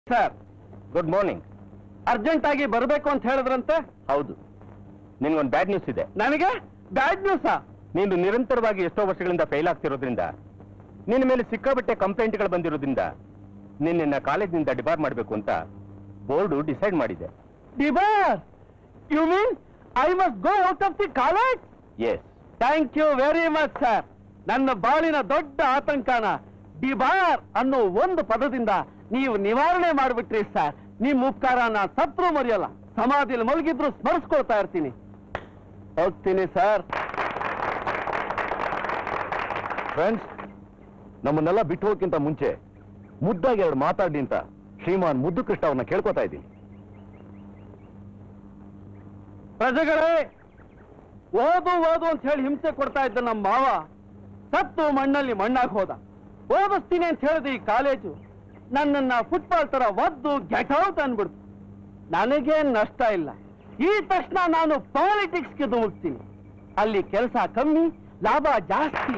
sir good morning urgent ಆಗಿ ಬರಬೇಕು ಅಂತ ಹೇಳಿದ್ರಂತೆ ಹೌದು ನಿನ್ಗೊಂದು ಬ್ಯಾಡ್ ನ್ಯೂಸ್ ಇದೆ ನನಗೆ ಬ್ಯಾಡ್ ನ್ಯೂಸಾ ನೀನು ನಿರಂತರವಾಗಿ ಎಷ್ಟೋ ವರ್ಷಗಳಿಂದ ಫೇಲ್ ಆಗ್ತಿರೋದ್ರಿಂದ ನಿನ್ನ ಮೇಲೆ ಸಿಕ್ಕಾಬಟ್ಟೆ ಕಂಪ್ಲೇಂಟ್ಗಳು ಬಂದಿರೋದ್ರಿಂದ ನಿನ್ನ ಕಾಲೇಜಿನಿಂದ ಡಿಬಾರ್ ಮಾಡಬೇಕು ಅಂತ ಬೋರ್ಡು ಡಿಸೈಡ್ ಮಾಡಿದೆ debar you mean I must go out of the college yes thank you very much sir ನನ್ನ ಬಾಳಿನ ದೊಡ್ಡ ಆತಂಕನ ಡಿಬಾರ್ ಅನ್ನೋ ಒಂದು ಪದದಿಂದ ನೀವು ನಿವಾರಣೆ ಮಾಡಿಬಿಟ್ರಿ ಸರ್ ನಿಮ್ಮ ಉಪಕಾರನ ಸತ್ರು ಮರೆಯಲ್ಲ ಸಮಾಧಿಯಲ್ಲಿ ಮಲಗಿದ್ರು ಸ್ಮರಿಸ್ಕೊಳ್ತಾ ಇರ್ತೀನಿ ಹೋಗ್ತೀನಿ ಸರ್ ಫ್ರೆಂಡ್ಸ್ ನಮ್ಮನ್ನೆಲ್ಲ ಬಿಟ್ಟು ಹೋಗಕ್ಕಿಂತ ಮುಂಚೆ ಮುದ್ದಾಗಿ ಎರಡು ಮಾತಾಡಿ ಅಂತ ಶ್ರೀಮಾನ್ ಮುದ್ದು ಕೃಷ್ಣ ಅವ್ರನ್ನ ಕೇಳ್ಕೊತಾ ಇದ್ದೀನಿ ಪ್ರಜೆಗಳೇ ಓದು ಓದು ಅಂತ ಹೇಳಿ ಹಿಂಸೆ ಕೊಡ್ತಾ ಇದ್ದ ನಮ್ಮ ಮಾವ ಸತ್ತು ಮಣ್ಣಲ್ಲಿ ಮಣ್ಣಾಗಿ ಹೋದ ಓದಿಸ್ತೀನಿ ಅಂತ ಹೇಳಿದ ಈ ಕಾಲೇಜು ನನ್ನನ್ನ ಫುಟ್ಬಾಲ್ ತರ ಒದ್ದು ಗೆಟ್ ಔಟ್ ಅನ್ಬಿಡ್ತು ನನಗೇನ್ ನಷ್ಟ ಇಲ್ಲ ಈ ತಕ್ಷಣ ನಾನು ಪಾಲಿಟಿಕ್ಸ್ಗೆ ಧುಮುಕ್ತೀನಿ ಅಲ್ಲಿ ಕೆಲಸ ಕಮ್ಮಿ ಲಾಭ ಜಾಸ್ತಿ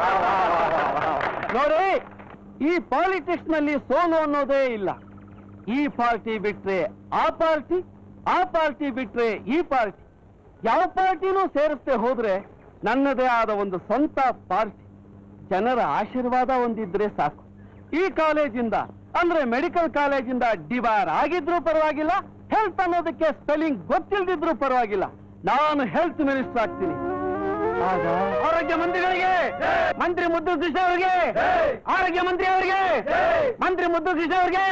ನೋಡಿ ಈ ಪಾಲಿಟಿಕ್ಸ್ ನಲ್ಲಿ ಸೋಲು ಅನ್ನೋದೇ ಇಲ್ಲ ಈ ಪಾರ್ಟಿ ಬಿಟ್ರೆ ಆ ಪಾರ್ಟಿ ಆ ಪಾರ್ಟಿ ಬಿಟ್ರೆ ಈ ಪಾರ್ಟಿ ಯಾವ ಪಾರ್ಟಿನೂ ಸೇರಿಸ್ದೆ ಹೋದ್ರೆ ನನ್ನದೇ ಆದ ಒಂದು ಸ್ವಂತ ಪಾರ್ಟಿ ಜನರ ಆಶೀರ್ವಾದ ಒಂದಿದ್ರೆ ಸಾಕು ಈ ಕಾಲೇಜಿಂದ ಅಂದ್ರೆ ಮೆಡಿಕಲ್ ಕಾಲೇಜಿಂದ ಡಿಬಾರ್ ಆಗಿದ್ರೂ ಪರವಾಗಿಲ್ಲ ಹೆಲ್ತ್ ಅನ್ನೋದಕ್ಕೆ ಸ್ಪೆಲ್ಲಿಂಗ್ ಗೊತ್ತಿಲ್ದಿದ್ರೂ ಪರವಾಗಿಲ್ಲ ನಾನು ಹೆಲ್ತ್ ಮಿನಿಸ್ಟರ್ ಆಗ್ತೀನಿ ಆಗ ಆರೋಗ್ಯ ಮಂತ್ರಿಗಳಿಗೆ ಮಂತ್ರಿ ಮುದ್ದು ಕೃಷ್ಣ ಅವರಿಗೆ ಆರೋಗ್ಯ ಮಂತ್ರಿ ಅವರಿಗೆ ಮಂತ್ರಿ ಮುದ್ದು ಕೃಷ್ಣ ಅವರಿಗೆ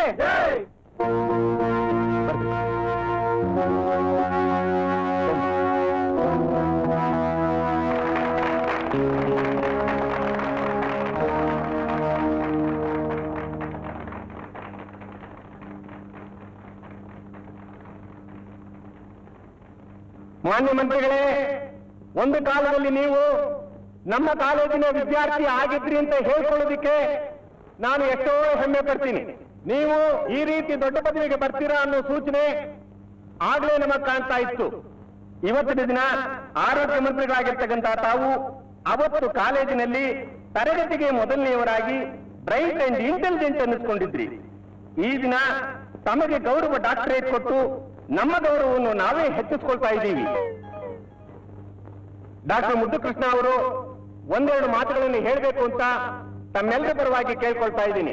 ಮಾನ್ಯ ಮಂತ್ರಿಗಳೇ ಒಂದು ಕಾಲದಲ್ಲಿ ನೀವು ನಮ್ಮ ಕಾಲೇಜಿನ ವಿದ್ಯಾರ್ಥಿ ಆಗಿದ್ರಿ ಅಂತ ಹೇಳ್ಕೊಳ್ಳೋದಿಕ್ಕೆ ನಾನು ಎಷ್ಟೋ ಹೆಮ್ಮೆ ಪಡ್ತೀನಿ ನೀವು ಈ ರೀತಿ ದೊಡ್ಡ ಪದವಿಗೆ ಬರ್ತೀರಾ ಅನ್ನೋ ಸೂಚನೆ ಆಗ್ಲೇ ನಮಗ್ ಕಾಣ್ತಾ ಇತ್ತು ಇವತ್ತಿನ ದಿನ ಆರೋಗ್ಯ ಮಂತ್ರಿಗಳಾಗಿರ್ತಕ್ಕಂಥ ತಾವು ಅವತ್ತು ಕಾಲೇಜಿನಲ್ಲಿ ತರಗತಿಗೆ ಮೊದಲನೆಯವರಾಗಿ ಬ್ರೈಟ್ ಅಂಡ್ ಇಂಟೆಲಿಜೆಂಟ್ ಅನ್ನಿಸ್ಕೊಂಡಿದ್ರಿ ಈ ದಿನ ತಮಗೆ ಗೌರವ ಡಾಕ್ಟರೇಟ್ ಕೊಟ್ಟು ನಮ್ಮ ಗೌರವವನ್ನು ನಾವೇ ಹೆಚ್ಚಿಸ್ಕೊಳ್ತಾ ಇದ್ದೀವಿ ಡಾಕ್ಟರ್ ಮುದ್ದುಕೃಷ್ಣ ಅವರು ಒಂದೆರಡು ಮಾತುಗಳನ್ನು ಹೇಳಬೇಕು ಅಂತ ತಮ್ಮೆಲ್ಲರ ಪರವಾಗಿ ಕೇಳ್ಕೊಳ್ತಾ ಇದ್ದೀನಿ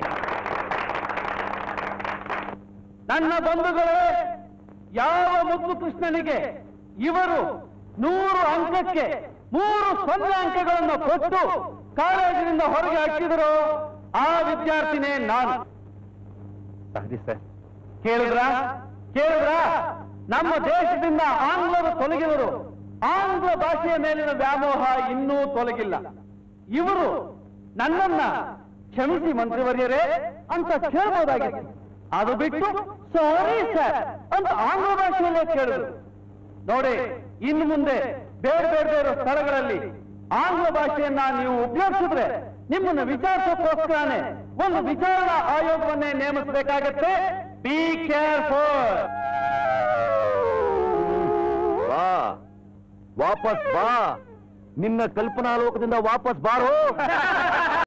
ನನ್ನ ಬಂಧುಗಳೇ ಯಾವ ಮುದ್ದು ಕೃಷ್ಣನಿಗೆ ಇವರು ನೂರು ಅಂಕಕ್ಕೆ ಮೂರು ಸೊನ್ನೆ ಅಂಕಗಳನ್ನು ಕೊಟ್ಟು ಕಾಲೇಜಿನಿಂದ ಹೊರಗೆ ಹಾಕಿದರು ಆ ವಿದ್ಯಾರ್ಥಿನೇ ನಾನು ಸಹದಿ ಸರ್ ಕೇಳಿದ್ರ ಕೇಳಿದ್ರ ನಮ್ಮ ದೇಶದಿಂದ ಆಂಗ್ಲರು ತೊಲಗಿದರು ಆಂಗ್ಲ ಭಾಷೆಯ ಮೇಲಿನ ವ್ಯಾಮೋಹ ಇನ್ನೂ ತೊಲಗಿಲ್ಲ ಇವರು ನನ್ನನ್ನ ಕ್ಷಮಿಸಿ ಮಂತ್ರಿವರ್ಯರೇ ಅಂತ ಕೇಳಬಹುದಾಗಿತ್ತು ಅದು ಬಿಟ್ಟು ಸಾರಿ ಸರ್ ಅಂತ ಆಂಗ್ಲ ಭಾಷೆಯಲ್ಲೇ ಕೇಳಿದ್ರು ನೋಡಿ ಇನ್ನು ಮುಂದೆ ಬೇರೆ ಬೇರೆ ಬೇರೆ ಸ್ಥಳಗಳಲ್ಲಿ ಆಂಗ್ಲ ಭಾಷೆಯನ್ನ ನೀವು ಉಪಯೋಗಿಸಿದ್ರೆ ನಿಮ್ಮನ್ನು ವಿಚಾರಿಸೋಕ್ಕೋಸ್ಕರನೇ ಒಂದು ವಿಚಾರಣಾ ಆಯೋಗವನ್ನೇ ನೇಮಿಸಬೇಕಾಗತ್ತೆ ಬಿ ಕೇರ್ಫುಲ್ ಬಾ ವಾಪಸ್ ಬಾ ನಿನ್ನ ಕಲ್ಪನಾ ಲೋಕದಿಂದ ವಾಪಸ್ ಬಾರೋ